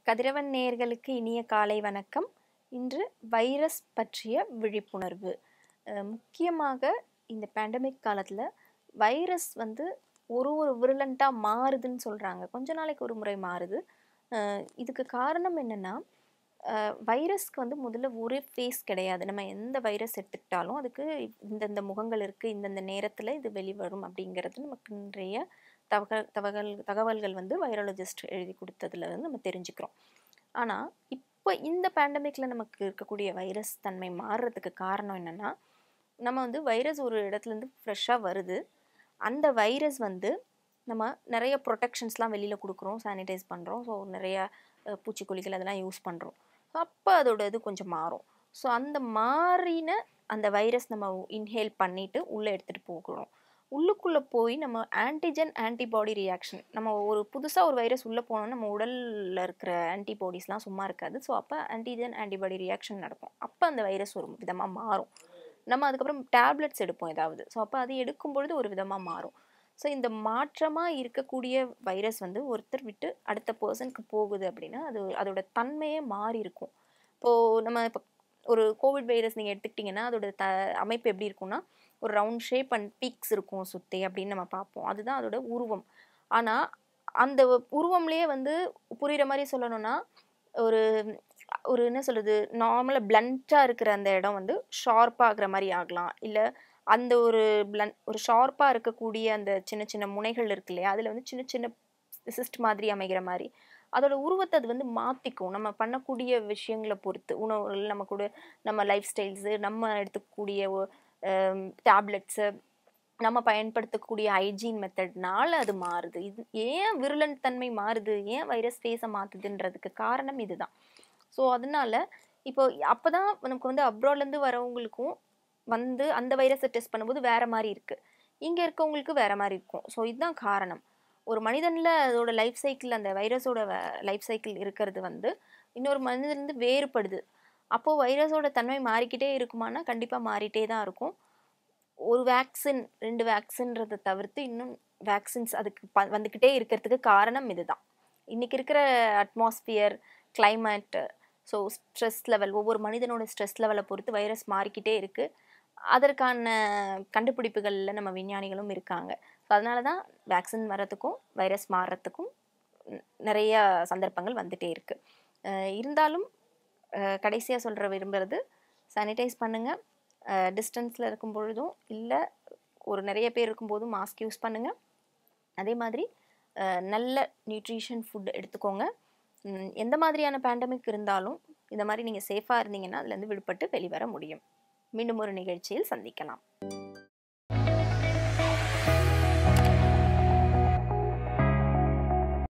கதிரவன் நேயர்களுக்கு இனிய காலை வணக்கம் இன்று வைரஸ் பற்றிய விழிப்புணர்வு அஹ் முக்கியமாக இந்த பேண்டமிக் காலத்தில் வைரஸ் வந்து ஒரு ஒரு விருலண்ட்டாக மாறுதுன்னு சொல்கிறாங்க கொஞ்ச நாளைக்கு ஒரு முறை மாறுது அஹ் இதுக்கு காரணம் என்னென்னா வைரஸ்க்கு வந்து முதல்ல ஒரே ஃபேஸ் கிடையாது நம்ம எந்த வைரஸ் எடுத்துக்கிட்டாலும் அதுக்கு இந்தந்த முகங்கள் இருக்குது இந்தந்த நேரத்தில் இது வெளிவரும் அப்படிங்கிறது நமக்கு நிறைய தகவல் தகவல் தகவல்கள் வந்து வைரலஜிஸ்ட் எழுதி கொடுத்ததுல வந்து நம்ம தெரிஞ்சுக்கிறோம் ஆனால் இப்போ இந்த பேண்டமிக்கில் நமக்கு இருக்கக்கூடிய வைரஸ் தன்மை மாறுறதுக்கு காரணம் என்னென்னா நம்ம வந்து வைரஸ் ஒரு இடத்துலேருந்து ஃப்ரெஷ்ஷாக வருது அந்த வைரஸ் வந்து நம்ம நிறைய ப்ரொடெக்ஷன்ஸ்லாம் வெளியில் கொடுக்குறோம் சானிடைஸ் பண்ணுறோம் ஸோ நிறைய அஹ், பூச்சிக்கொல்லிகள் அதெல்லாம் யூஸ் பண்ணுறோம் அப்போ அதோட இது கொஞ்சம் மாறும் ஸோ அந்த மாறின அந்த வைரஸ் நம்ம இன்ஹேல் பண்ணிட்டு உள்ளே எடுத்துகிட்டு போகிறோம் உள்ளுக்குள்ளே போய் நம்ம ஆன்டிஜன் ஆன்டிபாடி ரியாக்ஷன் நம்ம ஒரு புதுசாக ஒரு வைரஸ் உள்ளே போனோம்னா நம்ம உடலில் இருக்கிற ஆன்டிபாடிஸ்லாம் சும்மா இருக்காது ஸோ அப்போ ஆன்டிஜன் ஆன்டிபாடி ரியாக்ஷன் நடக்கும் அப்போ அந்த வைரஸ் ஒரு விதமாக மாறும் நம்ம அதுக்கப்புறம் டேப்லெட்ஸ் எடுப்போம் ஏதாவது ஸோ அப்போ அது எடுக்கும் பொழுது ஒரு விதமாக மாறும் ஸோ இந்த மாற்றமாக இருக்கக்கூடிய வைரஸ் வந்து ஒருத்தர் விட்டு அடுத்த பர்சனுக்கு போகுது அப்படின்னா அது அதோட தன்மையே மாறி இருக்கும் இப்போது நம்ம இப்போ ஒரு கோவிட் வைரஸ் நீங்கள் எடுத்துக்கிட்டிங்கன்னா அதோட த அமைப்பு எப்படி இருக்கும்னா ஒரு ரவுண்ட் ஷேப் அண்ட் பீக்ஸ் இருக்கும் சுற்றி அப்படின்னு நம்ம பார்ப்போம் அதுதான் அதோட உருவம் ஆனால் அந்த உருவம்லேயே வந்து புரிகிற மாதிரி சொல்லணும்னா ஒரு ஒரு என்ன சொல்கிறது நார்மலாக பிளண்ட்டாக இருக்கிற அந்த இடம் வந்து ஷார்ப்பாக ஆகுற மாதிரி ஆகலாம் இல்லை அந்த ஒரு பிளன் ஒரு ஷார்ப்பாக இருக்கக்கூடிய அந்த சின்ன சின்ன முனைகள் இருக்கு இல்லையா அதில் வந்து சின்ன சின்ன சிஸ்ட் மாதிரி அமைகிற மாதிரி அதோட உருவத்தை அது வந்து மாற்றிக்கும் நம்ம பண்ணக்கூடிய விஷயங்களை பொறுத்து உணவுகள் நம்ம கூட நம்ம லைஃப் ஸ்டைல்ஸு நம்ம எடுத்துக்கக்கூடிய டேப்லெட்ஸு நம்ம பயன்படுத்தக்கூடிய ஹைஜீன் மெத்தட்னால அது மாறுது இது ஏன் விருலன் தன்மை மாறுது ஏன் வைரஸ் ஃபேஸை மாற்றுதுன்றதுக்கு காரணம் இதுதான் ஸோ அதனால இப்போ அப்போ தான் நமக்கு வந்து அப்ராட்லேருந்து வரவங்களுக்கும் வந்து அந்த வைரஸை டெஸ்ட் பண்ணும்போது வேற மாதிரி இருக்குது இங்கே இருக்கவங்களுக்கு வேற மாதிரி இருக்கும் ஸோ இதுதான் காரணம் ஒரு மனிதனில் அதோட லைஃப் சைக்கிள் அந்த வைரஸோட லைஃப் சைக்கிள் இருக்கிறது வந்து இன்னொரு மனிதன்லேருந்து வேறுபடுது அப்போது வைரஸோட தன்மை மாறிக்கிட்டே இருக்குமானா கண்டிப்பாக மாறிட்டே தான் இருக்கும் ஒரு வேக்சின் ரெண்டு வேக்சின்றதை தவிர்த்து இன்னும் வேக்சின்ஸ் அதுக்கு ப வந்துக்கிட்டே இருக்கிறதுக்கு காரணம் இதுதான் இன்றைக்கி இருக்கிற atmosphere climate so stress level ஒவ்வொரு மனிதனோட ஸ்ட்ரெஸ் லெவலை பொறுத்து வைரஸ் மாறிக்கிட்டே இருக்குது அதற்கான கண்டுபிடிப்புகளில் நம்ம விஞ்ஞானிகளும் இருக்காங்க ஸோ அதனால தான் வேக்சின் வர்றதுக்கும் வைரஸ் மாறுறதுக்கும் ந- நிறைய சந்தர்ப்பங்கள் வந்துட்டே இருக்குது இருந்தாலும் கடைசியாக சொல்கிற விரும்புகிறது சானிடைஸ் பண்ணுங்கள் டிஸ்டன்ஸில் இருக்கும் பொழுதும் இல்லை ஒரு நிறைய பேர் இருக்கும்போதும் மாஸ்க் யூஸ் பண்ணுங்கள் அதே மாதிரி அஹ், நல்ல நியூட்ரிஷன் ஃபுட் எடுத்துக்கோங்க ம், எந்த மாதிரியான பேண்டமிக் இருந்தாலும் இந்த மாதிரி நீங்கள் சேஃபாக இருந்தீங்கன்னா அதுலேருந்து விடுபட்டு வெளிவர முடியும் மீண்டும் ஒரு நிகழ்ச்சியில் சந்திக்கலாம்